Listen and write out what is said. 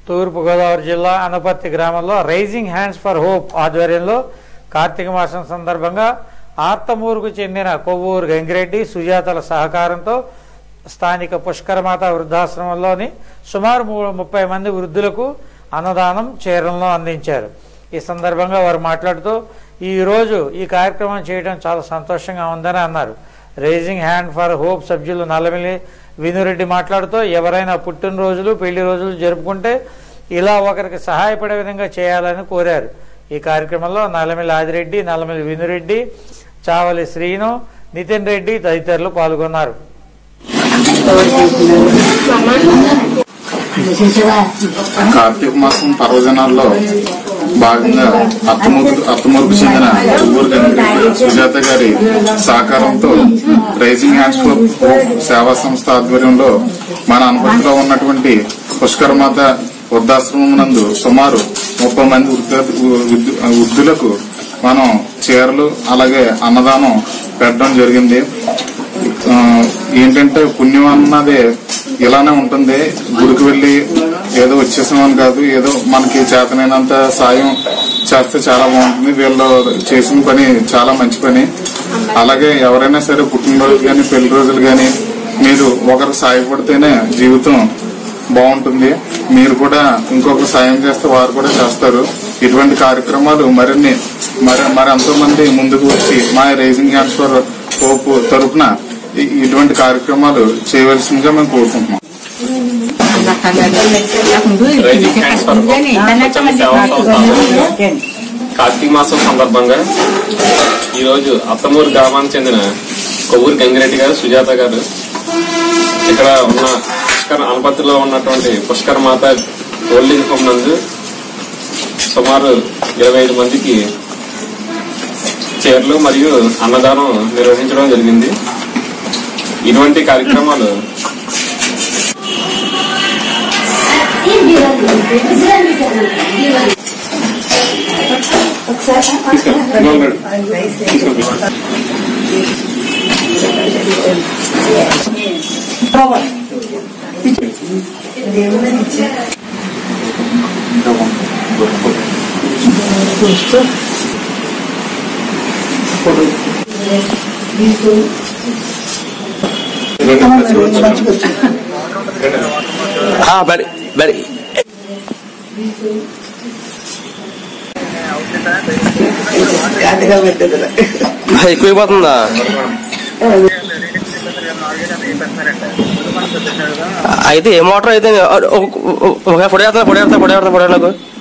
తూర్పుగోదావరి జిల్లా అనపర్తి గ్రామంలో rising hands for hope ఆధ్వర్యంలో కార్తీక మాసం సందర్భంగా ఆర్తమూరుకు చెందిన కొవ్వూరు గంగిరెడ్డి సుజాతల సహకారంతో స్థానిక పుష్కరమాత వృద్ధాశ్రమంలోని సుమారు మూ- ముప్పై మంది వృద్ధులకు అన్నదానం చీరలను అందించారు ఈ సందర్భంగా వారు మాట్లాడుతూ ఈ రోజు ఈ కార్యక్రమం చేయడం చాలా సంతోషంగా ఉందని అన్నారు రైజింగ్ హ్యాండ్ ఫర్ హోప్ సభ్యులు నల్లమిల్లి వినురెడ్డి మాట్లాడుతూ ఎవరైనా పుట్టినరోజులు పెళ్లి రోజులు జరుపుకుంటే ఇలా ఒకరికి సహాయపడే విధంగా చేయాలని కోరారు ఈ కార్యక్రమంలో నల్లమిల్లి ఆదిరెడ్డి నల్లమిల్లి వినురెడ్డి చావలి శ్రీను నితిన్ రెడ్డి తదితరులు పాల్గొన్నారు కార్తీక మాసం పర్వదినాల్లో భాగంగా అత్తమూరు అత్తమూరుకు చెందిన ఊరు గంగిరెడ్డి సుజాత గారి సహకారంతో రైజింగ్ హ్యాండ్స్ ఫర్ హోప్ సేవా సంస్థ ఆధ్వర్యంలో మన అనుమతిలో ఉన్నటువంటి పుష్కరమాత వృద్ధాశ్రమం నందు సుమారు ముప్పై మంది వృద్ధ- వృద్ధ- వృద్ధులకు మనం చీరలు అలాగే అన్నదానం పెట్టడం జరిగింది ఆ, ఏంటంటే పుణ్యం అన్నది ఇలానే ఉంటుంది గుడికి వెళ్ళి ఏదో వచ్చేసామని కాదు ఏదో మనకి చేతనైనంత సాయం చేస్తే చాలా బాగుంటుంది వీళ్ళు చేసిన పని చాలా మంచి పని అలాగే ఎవరైనా సరే పుట్టినరోజు కానీ పెళ్లి రోజులు కానీ మీరు ఒకరికి సాయపడితేనే జీవితం బాగుంటుంది మీరు కూడా ఇంకొకరు సాయం చేస్తే వారు కూడా చేస్తారు ఇటువంటి కార్యక్రమాలు మరిన్ని మరి మరి ఎంతో మంది ముందుకు వచ్చి మా రైజింగ్ హ్యాండ్స్ ఫర్ హోప్ తరపున ఇ- ఇటువంటి కార్యక్రమాలు చేయవలసిందిగా మేము కోరుకుంటున్నాం రైజింగ్ హ్యాండ్స్ ఫర్ స్వచ్ఛంద సేవా సంస్థ ఆధ్వర్యంలో కార్తీక మాసం సందర్భంగా ఈరోజు అత్తమూరు గ్రామానికి చెందిన కొవ్వూరు గంగిరెడ్డి గారు సుజాత గారు ఇక్కడ ఉన్న పుష్కర అనపతిలో ఉన్నటువంటి పుష్కర మాత ఓల్డింగ్ హోమ్ నందు సుమారు ఇరవై ఐదు మందికి చీరలు మరియు అన్నదానం నిర్వహించడం జరిగింది ఇటువంటి కార్యక్రమాలు బరి బరి ఎక్కువైపోతుందా అయితే ఏ మోటార్ అయితే పొడి వేస్తా పొడి వేస్తా పొడి వేస్తా పొడి నాకు